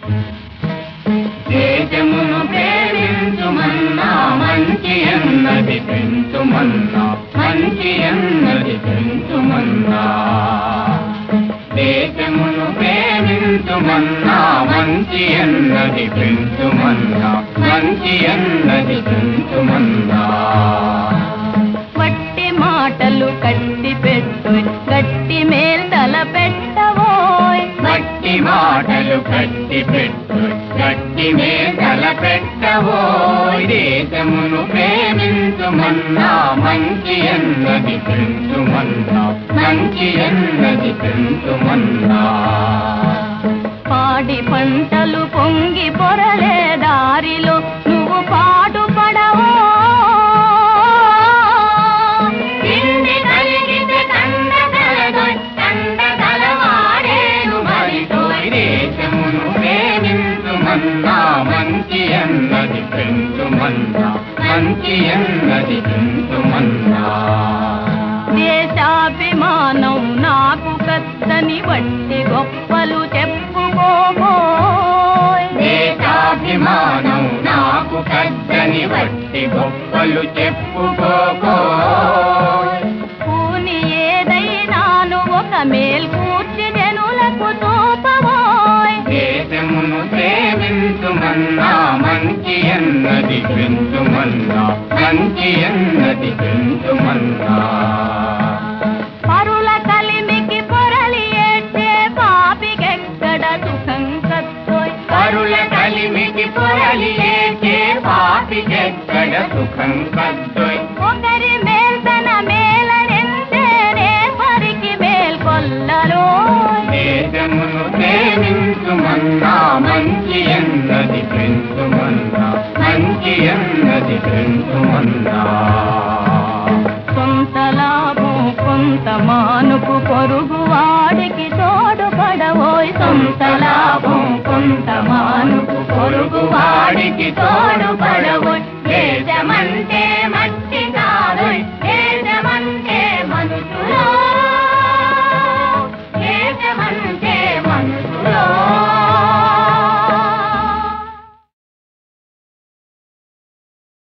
దేశమును ప్రేమించుమన్నా మంచి అన్నది పెంచుమన్నా మంచి అన్నది పెంచుమన్నా దేశమును ప్రేమించుమన్నా మంచి అన్నది పెంచుమన్నా మంచి అన్నది పెంచుమన్నా వట్టి మాటలు కట్టి పెట్టు గట్టి మేల్తల పెట్టవోయ్ గట్టి మాటలు కట్టి పెట్టు గట్టి మేకల పెట్టవో దేశమును ప్రేమించుమన్నా మంచి అన్నది పెంచుమన్నా మంచి అన్నది పెంచుమన్నా పాడి పంటలు పొంగి పొరలే దారిలో నువ్వు పాటు పడవో తిండి కలిగితే కండ కలదోయ్ కండ కలవాడేను మరితోయ్ దేశమును ప్రేమించుమన్నా మంచి అన్నది పెంచుమన్నా మంచి అన్నది పెంచుమన్నా దేశాభిమానం నాకు కత్తని వట్టి గొప్పలు చెప్పుకోబోయ్ దేశాభిమానం నాకు పెద్దని వట్టి గొప్పలు చెప్పుకోకో పూని ఏదైనాను ఒక మేల్కూర్చి జనులకు తోపబోయ్ దేశమును ప్రేమించుమన్నా మంచి అన్నది పెంచుమన్నా మంచి అన్నది పెంచుమన్నా పరుల కలిమికి పొరలి ఏడ్చే పాపికెక్కడ సుఖం కత్తోయ్ పరుల కలిమికి పొరలి ఏచే పాపికెక్కడ సుఖం కద్దొయ్ ఒకరి మేల్తన మేలనెంతేనే పరికి మేల్కొల్లలో దేశమును ప్రేమించుమన్నా మంచి అన్నది పెంచుమన్నా మంచి అన్నది పెంచుమన్నా సొంత లాభం కొంత మానుకు పొరుగు వాడికి తోడుపడవోయ్ సొంత లాభం కొంత మానుకు పొరుగు వాడికి తోడు